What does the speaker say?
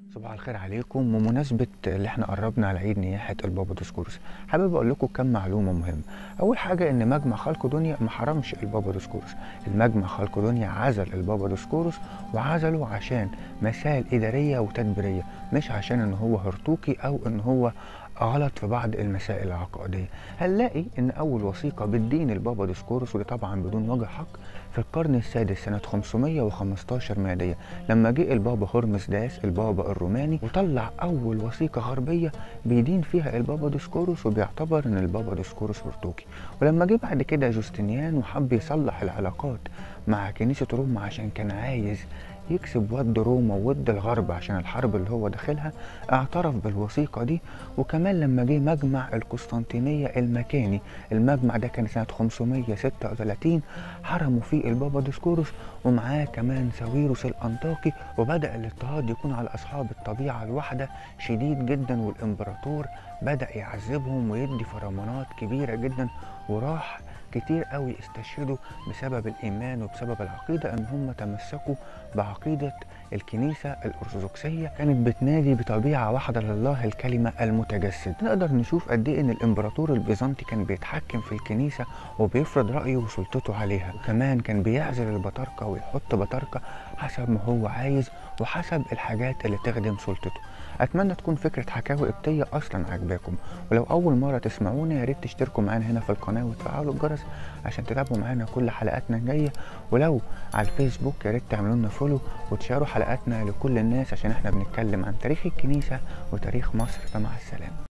صباح الخير عليكم ومناسبة اللي احنا قربنا على عيد نياحة البابا ديسكورس حابب اقول لكم كم معلومة مهمة اول حاجة ان مجمع خلق دنيا ما حرمش البابا ديسكورس المجمع خلق دنيا عزل البابا ديسكورس وعزله عشان مسائل ادارية وتدبيرية مش عشان ان هو هرطوكي او ان هو غلط في بعض المسائل العقائدية هنلاقي ان اول وثيقة بالدين البابا ديسكورس ودي طبعا بدون وجه حق في القرن السادس سنة 515 ميلادية لما جه البابا هرمس داس البابا الروماني وطلع أول وثيقة غربية بيدين فيها البابا ديسكوروس وبيعتبر إن البابا ديسكوروس هرطوكي ولما جه بعد كده جوستنيان وحب يصلح العلاقات مع كنيسة روما عشان كان عايز يكسب ود روما وود الغرب عشان الحرب اللي هو داخلها اعترف بالوثيقة دي وكمان لما جه مجمع القسطنطينية المكاني المجمع ده كان سنة 536 حرموا فيه البابا ديسكوروس ومعاه كمان ساويروس الأنطاكي وبدأ الاضطهاد يكون على أصحاب الطبيعة الواحدة شديد جدا والإمبراطور بدأ يعذبهم ويدي فرمانات كبيرة جدا وراح كتير قوي استشهدوا بسبب الإيمان وبسبب العقيدة إن هم تمسكوا بعقيدة الكنيسة الأرثوذكسية كانت بتنادي بطبيعة واحدة لله الكلمة المتجسد نقدر نشوف قد إيه إن الإمبراطور البيزنطي كان بيتحكم في الكنيسة وبيفرض رأيه وسلطته عليها وكمان كان بيعزل البطاركة ويحط بطاركة حسب ما هو عايز وحسب الحاجات اللي تخدم سلطته اتمنى تكون فكره حكاوي قبطيه اصلا عجباكم ولو اول مره تسمعونا يا ريت تشتركوا معانا هنا في القناه وتفعلوا الجرس عشان تتابعوا معانا كل حلقاتنا الجايه ولو على الفيسبوك يا ريت تعملوا لنا فولو وتشاروا حلقاتنا لكل الناس عشان احنا بنتكلم عن تاريخ الكنيسه وتاريخ مصر فمع السلامه